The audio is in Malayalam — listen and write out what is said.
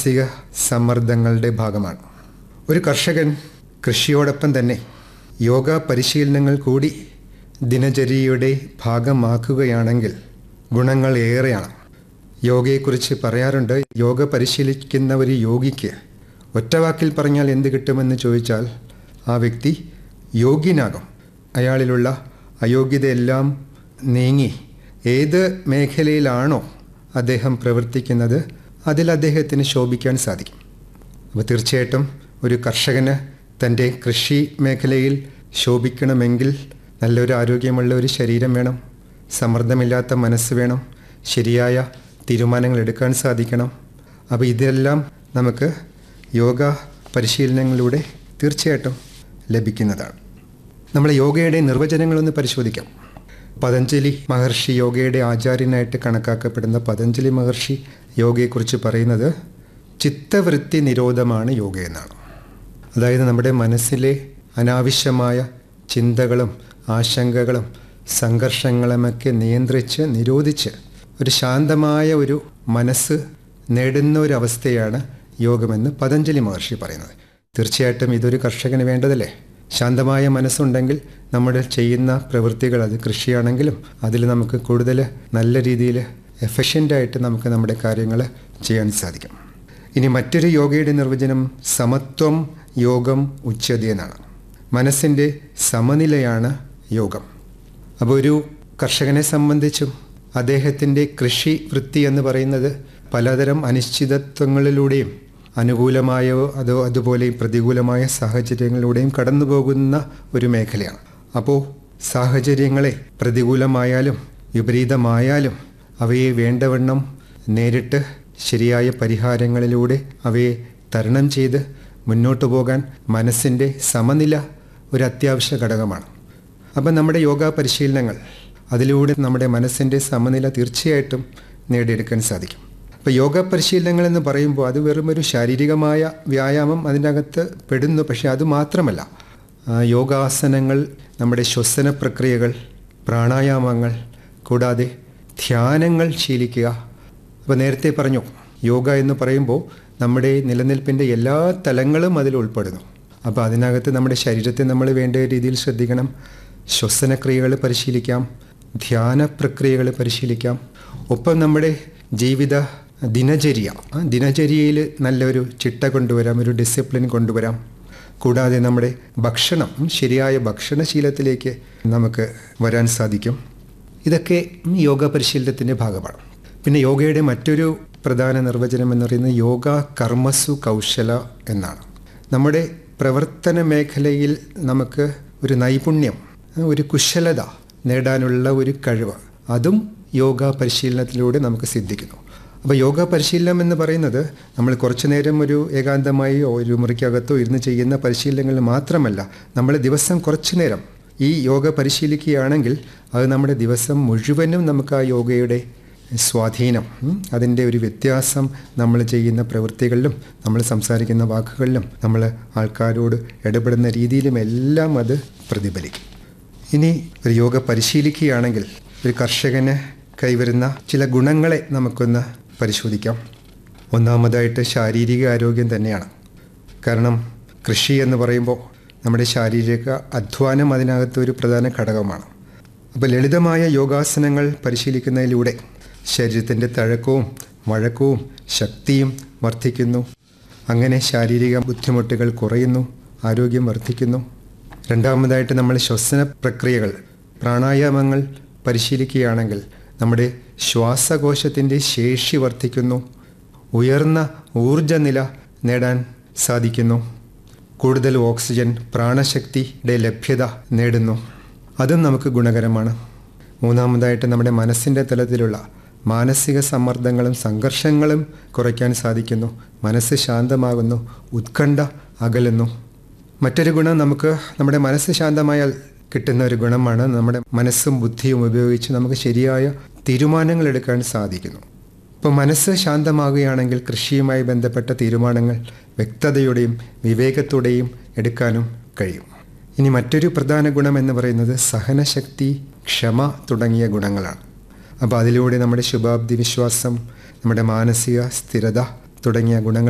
മാനസിക സമ്മർദ്ദങ്ങളുടെ ഭാഗമാണ് ഒരു കർഷകൻ കൃഷിയോടൊപ്പം തന്നെ യോഗ പരിശീലനങ്ങൾ കൂടി ദിനചര്യയുടെ ഭാഗമാക്കുകയാണെങ്കിൽ ഗുണങ്ങൾ ഏറെയാണ് യോഗയെക്കുറിച്ച് പറയാറുണ്ട് യോഗ പരിശീലിക്കുന്ന ഒരു യോഗിക്ക് ഒറ്റവാക്കിൽ പറഞ്ഞാൽ എന്ത് കിട്ടുമെന്ന് ചോദിച്ചാൽ ആ വ്യക്തി യോഗ്യനാകും അയാളിലുള്ള അയോഗ്യതയെല്ലാം നീങ്ങി ഏത് മേഖലയിലാണോ അദ്ദേഹം പ്രവർത്തിക്കുന്നത് അതിൽ അദ്ദേഹത്തിന് ശോഭിക്കാൻ സാധിക്കും അപ്പോൾ തീർച്ചയായിട്ടും ഒരു കർഷകന് തൻ്റെ കൃഷി മേഖലയിൽ ശോഭിക്കണമെങ്കിൽ നല്ലൊരു ആരോഗ്യമുള്ള ഒരു ശരീരം വേണം സമ്മർദ്ദമില്ലാത്ത മനസ്സ് വേണം ശരിയായ തീരുമാനങ്ങൾ എടുക്കാൻ സാധിക്കണം അപ്പോൾ ഇതെല്ലാം നമുക്ക് യോഗ പരിശീലനങ്ങളിലൂടെ തീർച്ചയായിട്ടും ലഭിക്കുന്നതാണ് നമ്മൾ യോഗയുടെ നിർവചനങ്ങളൊന്ന് പരിശോധിക്കാം പതഞ്ജലി മഹർഷി യോഗയുടെ ആചാര്യനായിട്ട് കണക്കാക്കപ്പെടുന്ന പതഞ്ജലി മഹർഷി യോഗയെക്കുറിച്ച് പറയുന്നത് ചിത്തവൃത്തി നിരോധമാണ് യോഗ എന്നാണ് അതായത് നമ്മുടെ മനസ്സിലെ അനാവശ്യമായ ചിന്തകളും ആശങ്കകളും സംഘർഷങ്ങളുമൊക്കെ നിയന്ത്രിച്ച് നിരോധിച്ച് ഒരു ശാന്തമായ ഒരു മനസ്സ് നേടുന്ന ഒരു അവസ്ഥയാണ് യോഗമെന്ന് പതഞ്ജലി മഹർഷി പറയുന്നത് തീർച്ചയായിട്ടും ഇതൊരു കർഷകന് വേണ്ടതല്ലേ ശാന്തമായ മനസ്സുണ്ടെങ്കിൽ നമ്മൾ ചെയ്യുന്ന പ്രവൃത്തികൾ അത് കൃഷിയാണെങ്കിലും അതിൽ നമുക്ക് കൂടുതൽ നല്ല രീതിയിൽ എഫിഷ്യൻ്റായിട്ട് നമുക്ക് നമ്മുടെ കാര്യങ്ങൾ ചെയ്യാൻ സാധിക്കും ഇനി മറ്റൊരു യോഗയുടെ നിർവചനം സമത്വം യോഗം ഉച്ചതി എന്നാണ് മനസ്സിൻ്റെ സമനിലയാണ് യോഗം അപ്പോൾ ഒരു കർഷകനെ സംബന്ധിച്ചും അദ്ദേഹത്തിൻ്റെ കൃഷി വൃത്തി എന്ന് പറയുന്നത് പലതരം അനിശ്ചിതത്വങ്ങളിലൂടെയും അനുകൂലമായോ അതോ അതുപോലെ പ്രതികൂലമായ സാഹചര്യങ്ങളിലൂടെയും കടന്നു പോകുന്ന ഒരു മേഖലയാണ് അപ്പോൾ സാഹചര്യങ്ങളെ പ്രതികൂലമായാലും വിപരീതമായാലും അവയെ വേണ്ടവണ്ണം നേരിട്ട് ശരിയായ പരിഹാരങ്ങളിലൂടെ അവയെ തരണം ചെയ്ത് മുന്നോട്ട് പോകാൻ മനസ്സിൻ്റെ സമനില ഒരു അത്യാവശ്യ ഘടകമാണ് അപ്പം നമ്മുടെ യോഗ പരിശീലനങ്ങൾ അതിലൂടെ നമ്മുടെ മനസ്സിൻ്റെ സമനില തീർച്ചയായിട്ടും നേടിയെടുക്കാൻ സാധിക്കും അപ്പോൾ യോഗ പരിശീലനങ്ങൾ എന്ന് പറയുമ്പോൾ അത് വെറും ഒരു ശാരീരികമായ വ്യായാമം അതിനകത്ത് പെടുന്നു പക്ഷേ അത് മാത്രമല്ല ആ, യോഗാസനങ്ങൾ നമ്മുടെ ശ്വസന പ്രക്രിയകൾ പ്രാണായാമങ്ങൾ കൂടാതെ ധ്യാനങ്ങൾ ശീലിക്കുക അപ്പോൾ നേരത്തെ പറഞ്ഞു യോഗ എന്ന് പറയുമ്പോൾ നമ്മുടെ നിലനിൽപ്പിൻ്റെ എല്ലാ തലങ്ങളും അതിൽ ഉൾപ്പെടുന്നു അപ്പോൾ അതിനകത്ത് നമ്മുടെ ശരീരത്തെ നമ്മൾ വേണ്ട രീതിയിൽ ശ്രദ്ധിക്കണം ശ്വസനക്രിയകൾ പരിശീലിക്കാം ധ്യാന പ്രക്രിയകൾ പരിശീലിക്കാം ഒപ്പം നമ്മുടെ ജീവിത ദിനചര്യ ആ ദിനചര്യയിൽ നല്ലൊരു ചിട്ട കൊണ്ടുവരാം ഒരു ഡിസിപ്ലിൻ കൊണ്ടുവരാം കൂടാതെ നമ്മുടെ ഭക്ഷണം ശരിയായ ഭക്ഷണശീലത്തിലേക്ക് നമുക്ക് വരാൻ സാധിക്കും ഇതൊക്കെ യോഗ പരിശീലനത്തിൻ്റെ ഭാഗമാണ് പിന്നെ യോഗയുടെ മറ്റൊരു പ്രധാന നിർവചനം എന്ന് പറയുന്നത് യോഗ കർമ്മസു കൗശല എന്നാണ് നമ്മുടെ പ്രവർത്തന മേഖലയിൽ നമുക്ക് ഒരു നൈപുണ്യം ഒരു കുശലത നേടാനുള്ള ഒരു കഴിവ് അതും യോഗ പരിശീലനത്തിലൂടെ നമുക്ക് സിദ്ധിക്കുന്നു അപ്പോൾ യോഗ പരിശീലനം എന്ന് പറയുന്നത് നമ്മൾ കുറച്ചു നേരം ഒരു ഏകാന്തമായി ഒരു മുറിക്കകത്തോ ഇരുന്ന് ചെയ്യുന്ന പരിശീലനങ്ങൾ മാത്രമല്ല നമ്മൾ ദിവസം കുറച്ചു നേരം ഈ യോഗ പരിശീലിക്കുകയാണെങ്കിൽ അത് നമ്മുടെ ദിവസം മുഴുവനും നമുക്ക് ആ യോഗയുടെ സ്വാധീനം ഉം, അതിൻ്റെ ഒരു വ്യത്യാസം നമ്മൾ ചെയ്യുന്ന പ്രവൃത്തികളിലും നമ്മൾ സംസാരിക്കുന്ന വാക്കുകളിലും നമ്മൾ ആൾക്കാരോട് ഇടപെടുന്ന രീതിയിലും എല്ലാം അത് പ്രതിഫലിക്കും ഇനി ഒരു യോഗ പരിശീലിക്കുകയാണെങ്കിൽ ഒരു കർഷകന് കൈവരുന്ന ചില ഗുണങ്ങളെ നമുക്കൊന്ന് പരിശോധിക്കാം ഒന്നാമതായിട്ട് ശാരീരിക ആരോഗ്യം തന്നെയാണ് കാരണം കൃഷി എന്ന് പറയുമ്പോൾ നമ്മുടെ ശാരീരിക അധ്വാനം അതിനകത്ത് ഒരു പ്രധാന ഘടകമാണ് അപ്പോൾ ലളിതമായ യോഗാസനങ്ങൾ പരിശീലിക്കുന്നതിലൂടെ ശരീരത്തിൻ്റെ തഴക്കവും വഴക്കവും ശക്തിയും വർദ്ധിക്കുന്നു അങ്ങനെ ശാരീരിക ബുദ്ധിമുട്ടുകൾ കുറയുന്നു ആരോഗ്യം വർദ്ധിക്കുന്നു രണ്ടാമതായിട്ട് നമ്മൾ ശ്വസന പ്രക്രിയകൾ പ്രാണായാമങ്ങൾ പരിശീലിക്കുകയാണെങ്കിൽ നമ്മുടെ ശ്വാസകോശത്തിൻ്റെ ശേഷി വർദ്ധിക്കുന്നു ഉയർന്ന ഊർജനില നേടാൻ സാധിക്കുന്നു കൂടുതൽ ഓക്സിജൻ പ്രാണശക്തിയുടെ ലഭ്യത നേടുന്നു അതും നമുക്ക് ഗുണകരമാണ് മൂന്നാമതായിട്ട് നമ്മുടെ മനസ്സിൻ്റെ തലത്തിലുള്ള മാനസിക സമ്മർദ്ദങ്ങളും സംഘർഷങ്ങളും കുറയ്ക്കാൻ സാധിക്കുന്നു മനസ്സ് ശാന്തമാകുന്നു ഉത്കണ്ഠ അകലുന്നു മറ്റൊരു ഗുണം നമുക്ക് നമ്മുടെ മനസ്സ് ശാന്തമായാൽ കിട്ടുന്ന ഒരു ഗുണമാണ് നമ്മുടെ മനസ്സും ബുദ്ധിയും ഉപയോഗിച്ച് നമുക്ക് ശരിയായ തീരുമാനങ്ങൾ എടുക്കാൻ സാധിക്കുന്നു ഇപ്പോൾ മനസ്സ് ശാന്തമാകുകയാണെങ്കിൽ കൃഷിയുമായി ബന്ധപ്പെട്ട തീരുമാനങ്ങൾ വ്യക്തതയോടെയും വിവേകത്തോടെയും എടുക്കാനും കഴിയും ഇനി മറ്റൊരു പ്രധാന ഗുണം എന്ന് പറയുന്നത് സഹനശക്തി ക്ഷമ തുടങ്ങിയ ഗുണങ്ങളാണ് അപ്പോൾ അതിലൂടെ നമ്മുടെ ശുഭാപ്തി വിശ്വാസം നമ്മുടെ മാനസിക സ്ഥിരത തുടങ്ങിയ ഗുണങ്ങൾ